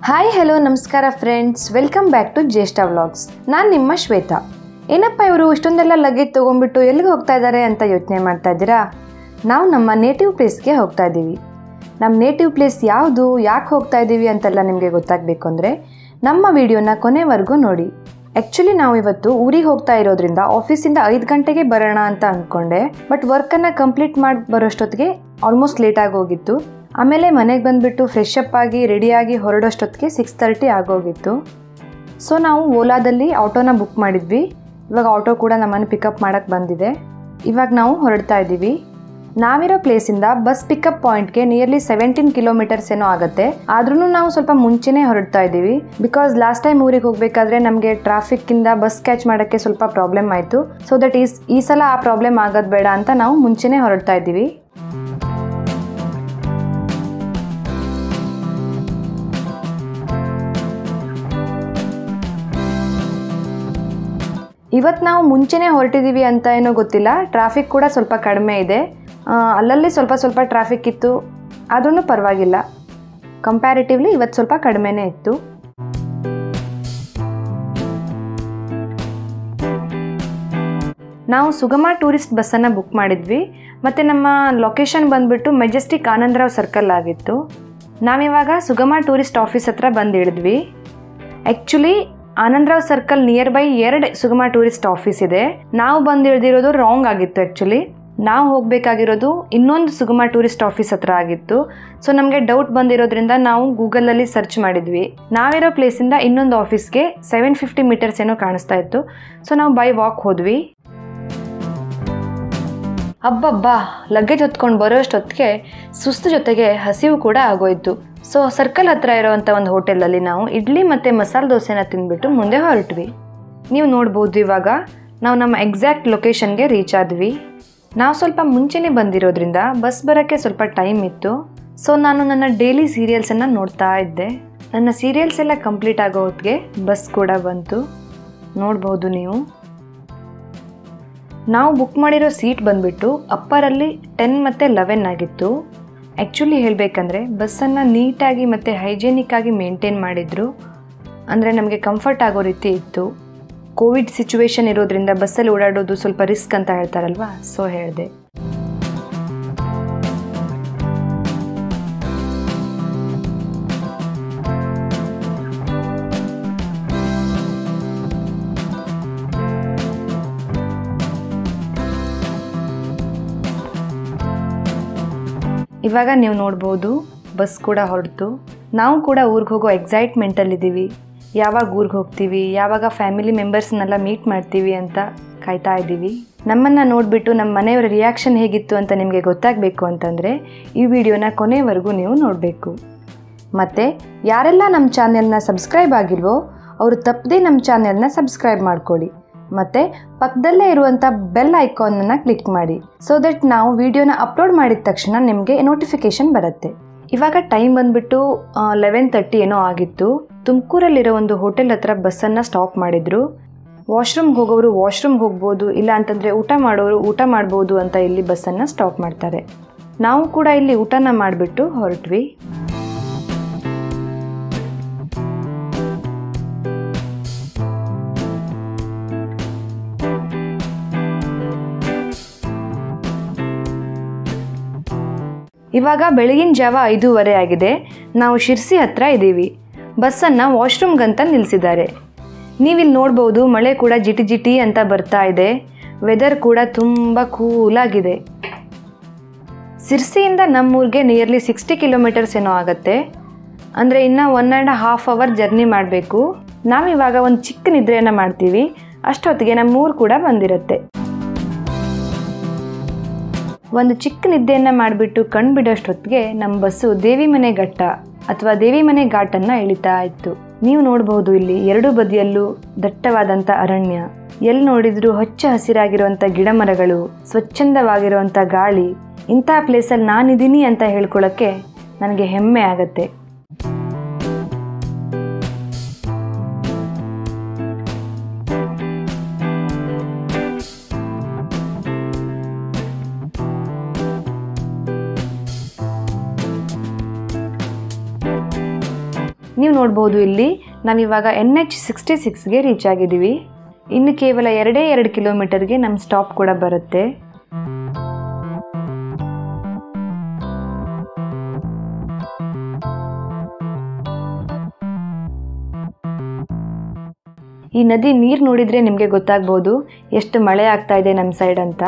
hi hello ನಮಸ್ಕಾರ friends welcome back to Jyeshtha vlogs ನಾನು ನಿಮ್ಮ ಶ್ವೇತಾ ಏನಪ್ಪ ಇವರು ಇಷ್ಟೊಂದೆಲ್ಲ ಲಗೇಜ್ ತೊಗೊಂಡ್ಬಿಟ್ಟು ಎಲ್ಲಿಗೆ ಹೋಗ್ತಾ ಇದ್ದಾರೆ ಅಂತ ಯೋಚನೆ ಮಾಡ್ತಾ ಇದ್ದೀರಾ ನಾವು ನಮ್ಮ ನೇಟಿವ್ ಪ್ಲೇಸ್ಗೆ ಹೋಗ್ತಾ ಇದ್ದೀವಿ ನಮ್ಮ ನೇಟಿವ್ ಪ್ಲೇಸ್ ಯಾವುದು ಯಾಕೆ ಹೋಗ್ತಾ ಇದ್ದೀವಿ ಅಂತೆಲ್ಲ ನಿಮಗೆ ಗೊತ್ತಾಗಬೇಕು ಅಂದರೆ ನಮ್ಮ ವಿಡಿಯೋನ ಕೊನೆವರೆಗೂ ನೋಡಿ ಆ್ಯಕ್ಚುಲಿ ನಾವು ಇವತ್ತು ಊರಿಗೆ ಹೋಗ್ತಾ ಇರೋದ್ರಿಂದ ಆಫೀಸಿಂದ ಐದು ಗಂಟೆಗೆ ಬರೋಣ ಅಂತ ಅಂದ್ಕೊಂಡೆ ಬಟ್ ವರ್ಕನ್ನು ಕಂಪ್ಲೀಟ್ ಮಾಡಿ ಬರೋಷ್ಟೊತ್ತಿಗೆ ಆಲ್ಮೋಸ್ಟ್ ಲೇಟಾಗಿ ಹೋಗಿತ್ತು ಆಮೇಲೆ ಮನೆಗೆ ಬಂದುಬಿಟ್ಟು ಫ್ರೆಶ್ ಅಪ್ ಆಗಿ ರೆಡಿಯಾಗಿ ಹೊರಡೋಷ್ಟೊತ್ತಿಗೆ ಸಿಕ್ಸ್ ತರ್ಟಿ ಆಗೋಗಿತ್ತು ಸೊ ನಾವು ಓಲಾದಲ್ಲಿ ಆಟೋನ ಬುಕ್ ಮಾಡಿದ್ವಿ ಇವಾಗ ಆಟೋ ಕೂಡ ನಮ್ಮನ್ನು ಪಿಕಪ್ ಮಾಡೋಕ್ಕೆ ಬಂದಿದೆ ಇವಾಗ ನಾವು ಹೊರಡ್ತಾ ಇದ್ದೀವಿ ನಾವಿರೋ ಪ್ಲೇಸಿಂದ ಬಸ್ ಪಿಕಪ್ ಪಾಯಿಂಟ್ಗೆ ನಿಯರ್ಲಿ ಸೆವೆಂಟೀನ್ ಕಿಲೋಮೀಟರ್ಸ್ ಏನೋ ಆಗುತ್ತೆ ಆದ್ರೂ ನಾವು ಸ್ವಲ್ಪ ಮುಂಚೆನೇ ಹೊರಡ್ತಾ ಇದ್ದೀವಿ ಬಿಕಾಸ್ ಲಾಸ್ಟ್ ಟೈಮ್ ಊರಿಗೆ ಹೋಗಬೇಕಾದ್ರೆ ನಮಗೆ ಟ್ರಾಫಿಕ್ಕಿಂದ ಬಸ್ ಕ್ಯಾಚ್ ಮಾಡೋಕ್ಕೆ ಸ್ವಲ್ಪ ಪ್ರಾಬ್ಲಮ್ ಆಯಿತು ಸೊ ದಟ್ ಈಸ್ ಈ ಸಲ ಆ ಪ್ರಾಬ್ಲಮ್ ಆಗೋದು ಬೇಡ ಅಂತ ನಾವು ಮುಂಚೆನೇ ಹೊರಡ್ತಾ ಇದ್ದೀವಿ ಇವತ್ತು ನಾವು ಮುಂಚೆನೇ ಹೊರಟಿದ್ದೀವಿ ಅಂತ ಏನೋ ಗೊತ್ತಿಲ್ಲ ಟ್ರಾಫಿಕ್ ಕೂಡ ಸ್ವಲ್ಪ ಕಡಿಮೆ ಇದೆ ಆ, ಅಲ್ಲಲ್ಲಿ ಸ್ವಲ್ಪ ಸ್ವಲ್ಪ ಟ್ರಾಫಿಕ್ ಇತ್ತು ಆದ್ರೂ ಪರವಾಗಿಲ್ಲ ಕಂಪ್ಯಾರಿಟಿವ್ಲಿ ಇವತ್ತು ಸ್ವಲ್ಪ ಕಡಿಮೆನೇ ಇತ್ತು ನಾವು ಸುಗಮ ಟೂರಿಸ್ಟ್ ಬಸ್ಸನ್ನು ಬುಕ್ ಮಾಡಿದ್ವಿ ಮತ್ತು ನಮ್ಮ ಲೊಕೇಶನ್ ಬಂದುಬಿಟ್ಟು ಮೆಜೆಸ್ಟಿಕ್ ಆನಂದರಾವ್ ಸರ್ಕಲ್ ಆಗಿತ್ತು ನಾವಿವಾಗ ಸುಗಮ ಟೂರಿಸ್ಟ್ ಆಫೀಸ್ ಹತ್ರ ಬಂದು ಇಳಿದ್ವಿ actually Anandrao circle near by ಎರಡು ಸುಗಮ ಟೂರಿಸ್ಟ್ ಆಫೀಸ್ ಇದೆ ನಾವು ಬಂದು ಇಳಿದಿರೋದು ರಾಂಗ್ ಆಗಿತ್ತು ಆ್ಯಕ್ಚುಲಿ ನಾವು ಹೋಗಬೇಕಾಗಿರೋದು ಇನ್ನೊಂದು ಸುಗಮ ಟೂರಿಸ್ಟ್ ಆಫೀಸ್ ಹತ್ರ ಆಗಿತ್ತು ಸೊ ನಮಗೆ ಡೌಟ್ ಬಂದಿರೋದ್ರಿಂದ ನಾವು ಗೂಗಲಲ್ಲಿ ಸರ್ಚ್ ಮಾಡಿದ್ವಿ ನಾವಿರೋ ಪ್ಲೇಸಿಂದ ಇನ್ನೊಂದು ಆಫೀಸ್ಗೆ ಸೆವೆನ್ ಫಿಫ್ಟಿ ಮೀಟರ್ಸ್ ಏನೋ ಕಾಣಿಸ್ತಾ ಇತ್ತು ಸೊ ನಾವು ಬೈ ವಾಕ್ ಹೋದ್ವಿ ಅಬ್ಬಬ್ಬಾ ಲಗೇಜ್ ಹೊತ್ಕೊಂಡು ಬರೋಷ್ಟೊತ್ತಿಗೆ ಸುಸ್ತು ಜೊತೆಗೆ ಹಸಿವು ಕೂಡ ಆಗೋಯ್ತು ಸೊ ಸರ್ಕಲ್ ಹತ್ರ ಇರೋವಂಥ ಒಂದು ಹೋಟೆಲಲ್ಲಿ ನಾವು ಇಡ್ಲಿ ಮತ್ತು ಮಸಾಲೆ ದೋಸೆನ ತಿಂದ್ಬಿಟ್ಟು ಮುಂದೆ ಹೊರಟ್ವಿ ನೀವು ನೋಡ್ಬೋದು ಇವಾಗ ನಾವು ನಮ್ಮ ಎಕ್ಸಾಕ್ಟ್ ಲೊಕೇಶನ್ಗೆ ರೀಚ್ ಆದ್ವಿ ನಾವು ಸ್ವಲ್ಪ ಮುಂಚೆನೇ ಬಂದಿರೋದ್ರಿಂದ ಬಸ್ ಬರೋಕ್ಕೆ ಸ್ವಲ್ಪ ಟೈಮ್ ಇತ್ತು ಸೊ ನಾನು ನನ್ನ ಡೈಲಿ ಸೀರಿಯಲ್ಸನ್ನು ನೋಡ್ತಾ ಇದ್ದೆ ನನ್ನ ಸೀರಿಯಲ್ಸ್ ಎಲ್ಲ ಕಂಪ್ಲೀಟ್ ಆಗೋ ಹೊತ್ತಿಗೆ ಬಸ್ ಕೂಡ ಬಂತು ನೋಡ್ಬೋದು ನೀವು ನಾವು ಬುಕ್ ಮಾಡಿರೋ ಸೀಟ್ ಬಂದುಬಿಟ್ಟು ಅಪ್ಪರಲ್ಲಿ ಟೆನ್ ಮತ್ತು ಲೆವೆನ್ ಆಗಿತ್ತು ಆ್ಯಕ್ಚುಲಿ ಹೇಳಬೇಕಂದ್ರೆ ಬಸ್ಸನ್ನು ನೀಟಾಗಿ ಮತ್ತು ಹೈಜೆನಿಕ್ ಆಗಿ ಮೇಂಟೈನ್ ಮಾಡಿದರು ಅಂದರೆ ನಮಗೆ ಕಂಫರ್ಟ್ ಆಗೋ ರೀತಿ ಇತ್ತು ಕೋವಿಡ್ ಸಿಚುವೇಶನ್ ಇರೋದ್ರಿಂದ ಬಸ್ಸಲ್ಲಿ ಓಡಾಡೋದು ಸ್ವಲ್ಪ ರಿಸ್ಕ್ ಅಂತ ಹೇಳ್ತಾರಲ್ವಾ ಸೊ ಹೇಳಿದೆ ಇವಾಗ ನೀವು ನೋಡ್ಬೋದು ಬಸ್ ಕೂಡ ಹೊರಡ್ತು ನಾವು ಕೂಡ ಊರಿಗೆ ಹೋಗೋ ಎಕ್ಸೈಟ್ಮೆಂಟಲ್ಲಿದ್ದೀವಿ ಯಾವಾಗ ಊರಿಗೆ ಹೋಗ್ತೀವಿ ಯಾವಾಗ ಫ್ಯಾಮಿಲಿ ಮೆಂಬರ್ಸ್ನೆಲ್ಲ ಮೀಟ್ ಮಾಡ್ತೀವಿ ಅಂತ ಕಾಯ್ತಾ ಇದ್ದೀವಿ ನಮ್ಮನ್ನು ನೋಡಿಬಿಟ್ಟು ನಮ್ಮ ಮನೆಯವರ ರಿಯಾಕ್ಷನ್ ಹೇಗಿತ್ತು ಅಂತ ನಿಮಗೆ ಗೊತ್ತಾಗಬೇಕು ಅಂತಂದರೆ ಈ ವಿಡಿಯೋನ ಕೊನೆವರೆಗೂ ನೀವು ನೋಡಬೇಕು ಮತ್ತು ಯಾರೆಲ್ಲ ನಮ್ಮ ಚಾನೆಲ್ನ ಸಬ್ಸ್ಕ್ರೈಬ್ ಆಗಿಲ್ವೋ ಅವರು ತಪ್ಪದೇ ನಮ್ಮ ಚಾನೆಲ್ನ ಸಬ್ಸ್ಕ್ರೈಬ್ ಮಾಡ್ಕೊಳ್ಳಿ ಮತ್ತು ಪಕ್ಕದಲ್ಲೇ ಇರುವಂಥ ಬೆಲ್ ಐಕಾನನ್ನು ಕ್ಲಿಕ್ ಮಾಡಿ ಸೊ ದಟ್ ನಾವು ವಿಡಿಯೋನ ಅಪ್ಲೋಡ್ ಮಾಡಿದ ತಕ್ಷಣ ನಿಮಗೆ ನೋಟಿಫಿಕೇಷನ್ ಬರುತ್ತೆ ಇವಾಗ ಟೈಮ್ ಬಂದುಬಿಟ್ಟು ಲೆವೆನ್ ತರ್ಟಿ ಏನೋ ಆಗಿತ್ತು ತುಮಕೂರಲ್ಲಿರೋ ಒಂದು ಹೋಟೆಲ್ ಹತ್ರ ಬಸ್ಸನ್ನು ಸ್ಟಾಪ್ ಮಾಡಿದರು ವಾಶ್ರೂಮ್ಗೆ ಹೋಗೋರು ವಾಶ್ರೂಮ್ಗೆ ಹೋಗ್ಬೋದು ಇಲ್ಲ ಅಂತಂದರೆ ಊಟ ಮಾಡೋರು ಊಟ ಮಾಡ್ಬೋದು ಅಂತ ಇಲ್ಲಿ ಬಸ್ಸನ್ನು ಸ್ಟಾಪ್ ಮಾಡ್ತಾರೆ ನಾವು ಕೂಡ ಇಲ್ಲಿ ಊಟನ ಮಾಡಿಬಿಟ್ಟು ಹೊರಟ್ವಿ ಇವಾಗ ಬೆಳಗಿನ ಜಾವ ಐದೂವರೆ ಆಗಿದೆ ನಾವು ಶಿರ್ಸಿ ಹತ್ರ ಇದ್ದೀವಿ ಬಸ್ಸನ್ನು ವಾಶ್ರೂಮ್ಗಂತ ನಿಲ್ಲಿಸಿದ್ದಾರೆ ನೀವಿಲ್ಲಿ ನೋಡ್ಬೋದು ಮಳೆ ಕೂಡ ಜಿಟಿ ಜಿಟಿ ಅಂತ ಬರ್ತಾ ಇದೆ ವೆದರ್ ಕೂಡ ತುಂಬ ಕೂಲಾಗಿದೆ ಸಿರ್ಸಿಯಿಂದ ನಮ್ಮೂರಿಗೆ ನಿಯರ್ಲಿ ಸಿಕ್ಸ್ಟಿ ಕಿಲೋಮೀಟರ್ಸ್ ಏನೋ ಆಗುತ್ತೆ ಅಂದರೆ ಇನ್ನು one and half hour journey ಮಾಡಬೇಕು ನಾವಿವಾಗ ಒಂದು ಚಿಕ್ಕ ನಿದ್ರೆಯನ್ನು ಮಾಡ್ತೀವಿ ಅಷ್ಟೊತ್ತಿಗೆ ನಮ್ಮೂರು ಕೂಡ ಬಂದಿರುತ್ತೆ ಒಂದು ಚಿಕ್ಕ ನಿದ್ದೆಯನ್ನು ಮಾಡಿಬಿಟ್ಟು ಕಣ್ಣು ಬಿಡೋಷ್ಟೊತ್ತಿಗೆ ನಮ್ಮ ಬಸ್ಸು ದೇವಿ ಮನೆ ಘಟ್ಟ ಅಥವಾ ದೇವಿ ಮನೆ ಘಾಟನ್ನು ಇಳಿತಾ ಇತ್ತು ನೀವು ನೋಡಬಹುದು ಇಲ್ಲಿ ಎರಡು ಬದಿಯಲ್ಲೂ ದಟ್ಟವಾದಂಥ ಅರಣ್ಯ ಎಲ್ಲಿ ನೋಡಿದ್ರು ಹಚ್ಚ ಹಸಿರಾಗಿರುವಂಥ ಗಿಡ ಮರಗಳು ಸ್ವಚ್ಛಂದವಾಗಿರುವಂಥ ಗಾಳಿ ಇಂಥ ಪ್ಲೇಸಲ್ಲಿ ನಾನಿದ್ದೀನಿ ಅಂತ ಹೇಳ್ಕೊಳ್ಳೋಕ್ಕೆ ನನಗೆ ಹೆಮ್ಮೆ ಆಗತ್ತೆ ನೀವು ನೋಡ್ಬೋದು ಇಲ್ಲಿ ನಾವಿವಾಗ ಎನ್ ಎಚ್ ಸಿಕ್ಸ್ಟಿ ಸಿಕ್ಸ್ಗೆ ರೀಚ್ ಆಗಿದ್ದೀವಿ ಇನ್ನು ಕೇವಲ ಎರಡೇ ಎರಡು ಕಿಲೋಮೀಟರ್ಗೆ ನಮ್ಮ ಸ್ಟಾಪ್ ಕೂಡ ಬರುತ್ತೆ ಈ ನದಿ ನೀರು ನೋಡಿದರೆ ನಿಮಗೆ ಗೊತ್ತಾಗ್ಬೋದು ಎಷ್ಟು ಮಳೆ ಆಗ್ತಾ ಇದೆ ನಮ್ಮ ಸೈಡ್ ಅಂತ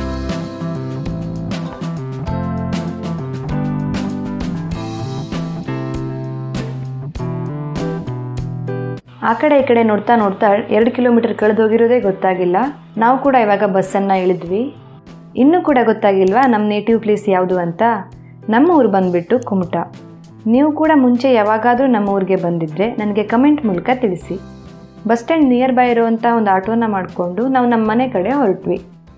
ಆ ಕಡೆ ಈ ಕಡೆ ನೋಡ್ತಾ ನೋಡ್ತಾ ಎರಡು ಕಿಲೋಮೀಟರ್ ಕಳೆದು ಹೋಗಿರೋದೇ ಗೊತ್ತಾಗಿಲ್ಲ ನಾವು ಕೂಡ ಇವಾಗ ಬಸ್ಸನ್ನು ಇಳಿದ್ವಿ ಇನ್ನೂ ಕೂಡ ಗೊತ್ತಾಗಿಲ್ವಾ ನಮ್ಮ ನೇಟಿವ್ ಪ್ಲೇಸ್ ಯಾವುದು ಅಂತ ನಮ್ಮ ಊರು ಬಂದುಬಿಟ್ಟು ಕುಮಟ ನೀವು ಕೂಡ ಮುಂಚೆ ಯಾವಾಗಾದರೂ ನಮ್ಮ ಊರಿಗೆ ಬಂದಿದ್ದರೆ ನನಗೆ ಕಮೆಂಟ್ ಮೂಲಕ ತಿಳಿಸಿ ಬಸ್ ಸ್ಟ್ಯಾಂಡ್ ನಿಯರ್ ಬೈ ಇರುವಂಥ ಒಂದು ಆಟೋನ ಮಾಡಿಕೊಂಡು ನಾವು ನಮ್ಮ ಮನೆ ಕಡೆ ಹೊರಟ್ವಿ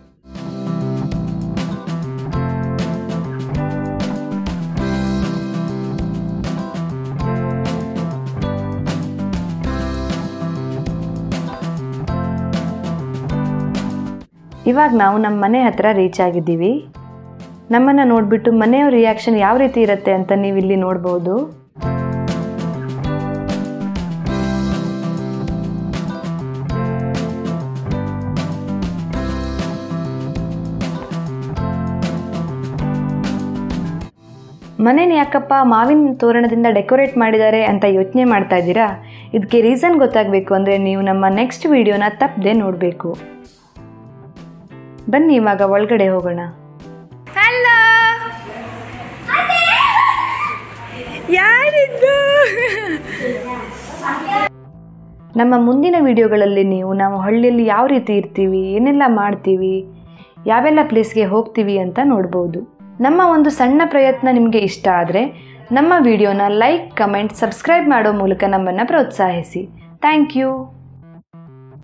ಇವಾಗ ನಾವು ನಮ್ಮ ಮನೆ ಹತ್ರ ರೀಚ್ ಆಗಿದ್ದೀವಿ ನಮ್ಮನ್ನು ನೋಡಿಬಿಟ್ಟು ಮನೆಯವ್ರ ರಿಯಾಕ್ಷನ್ ಯಾವ ರೀತಿ ಇರುತ್ತೆ ಅಂತ ನೀವು ಇಲ್ಲಿ ನೋಡ್ಬೋದು ಮನೇನ ಯಾಕಪ್ಪ ಮಾವಿನ ತೋರಣದಿಂದ ಡೆಕೋರೇಟ್ ಮಾಡಿದ್ದಾರೆ ಅಂತ ಯೋಚನೆ ಮಾಡ್ತಾ ಇದ್ದೀರಾ ಇದಕ್ಕೆ ರೀಸನ್ ಗೊತ್ತಾಗಬೇಕು ಅಂದರೆ ನೀವು ನಮ್ಮ ನೆಕ್ಸ್ಟ್ ವಿಡಿಯೋನ ತಪ್ಪದೆ ನೋಡಬೇಕು ಬನ್ನಿ ಇವಾಗ ಒಳಗಡೆ ಹೋಗೋಣ ಹಲೋ ಯಾರಿದ್ದು ನಮ್ಮ ಮುಂದಿನ ವಿಡಿಯೋಗಳಲ್ಲಿ ನೀವು ನಾವು ಹಳ್ಳಿಯಲ್ಲಿ ಯಾವ ರೀತಿ ಇರ್ತೀವಿ ಏನೆಲ್ಲ ಮಾಡ್ತೀವಿ ಯಾವೆಲ್ಲ ಪ್ಲೇಸ್ಗೆ ಹೋಗ್ತೀವಿ ಅಂತ ನೋಡ್ಬೋದು ನಮ್ಮ ಒಂದು ಸಣ್ಣ ಪ್ರಯತ್ನ ನಿಮಗೆ ಇಷ್ಟ ಆದರೆ ನಮ್ಮ ವಿಡಿಯೋನ ಲೈಕ್ ಕಮೆಂಟ್ ಸಬ್ಸ್ಕ್ರೈಬ್ ಮಾಡೋ ಮೂಲಕ ನಮ್ಮನ್ನು ಪ್ರೋತ್ಸಾಹಿಸಿ ಥ್ಯಾಂಕ್ ಯು